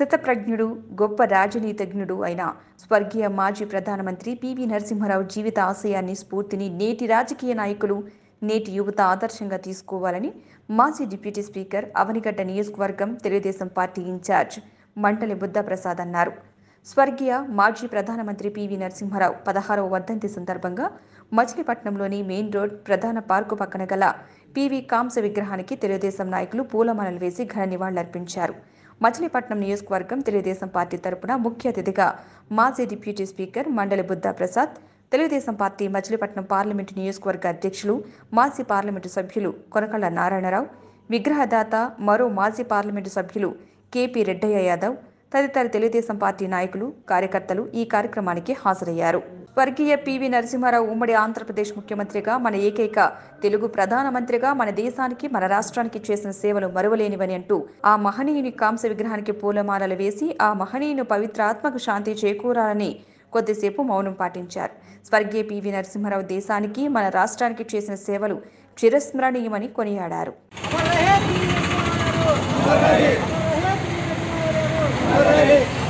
స్థితప్రజ్ఞుడు గొప్ప రాజనీతిజ్ఞుడు అయిన స్వర్గీయ మాజీ ప్రధానమంత్రి పివి నరసింహారావు జీవిత ఆశయాన్ని స్ఫూర్తిని నేటి రాజకీయ నాయకులు నేటి యువత ఆదర్శంగా తీసుకోవాలని మాజీ డిప్యూటీ స్పీకర్ అవనిగడ్డ నియోజకవర్గం తెలుగుదేశం పార్టీ ఇన్ఛార్జ్ మంటలి బుద్ధప్రసాద్ అన్నారు స్వర్గీయ మాజీ ప్రధానమంత్రి పివి నరసింహారావు పదహారవ వర్ధంతి సందర్భంగా మచిలీపట్నంలోని మెయిన్ రోడ్ ప్రధాన పార్కు పక్కన గల పివి కాంస విగ్రహానికి తెలుగుదేశం నాయకులు పూలమాలలు వేసి ఘన నివాళులర్పించారు మచిలీపట్నం నియోజకవర్గం తెలుగుదేశం పార్టీ తరపున ముఖ్య అతిథిగా మాజీ deputy speaker Mandali Buddha Prasad Telugu Desam party Machilipatnam parliament నియోజకవర్గ అధ్యక్షులు మాజీ పార్లమెంటు సభ్యులు కొనకళ్ళ నారాయణరావు విగ్రహదాత మరో మాజీ పార్లమెంటు సభ్యులు కేపీ రెడ్డయ్య యాదవ్ తదితర తెలుగుదేశం పార్టీ నాయకులు కార్యకర్తలు ఈ కార్యక్రమానికి హాజరయ్యారు స్వర్గీయ పివి నరసింహారావు ఉమ్మడి ఆంధ్రప్రదేశ్ ముఖ్యమంత్రిగా మన ఏకైక తెలుగు ప్రధానమంత్రిగా మన దేశానికి మన రాష్ట్రానికి చేసిన సేవలు మరువలేనివని అంటూ ఆ మహనీయుని కాంస విగ్రహానికి పూలమాలలు వేసి ఆ మహనీయుని పవిత్ర ఆత్మకు శాంతి చేకూరాలని కొద్దిసేపు మౌనం పాటించారు స్వర్గీయ పివి నరసింహారావు దేశానికి మన రాష్ట్రానికి చేసిన సేవలు చిరస్మరణీయమని కొనియాడారు అమర్ రహే వీర నరసింహారావు! అమర్ రహే వీర నరసింహారావు!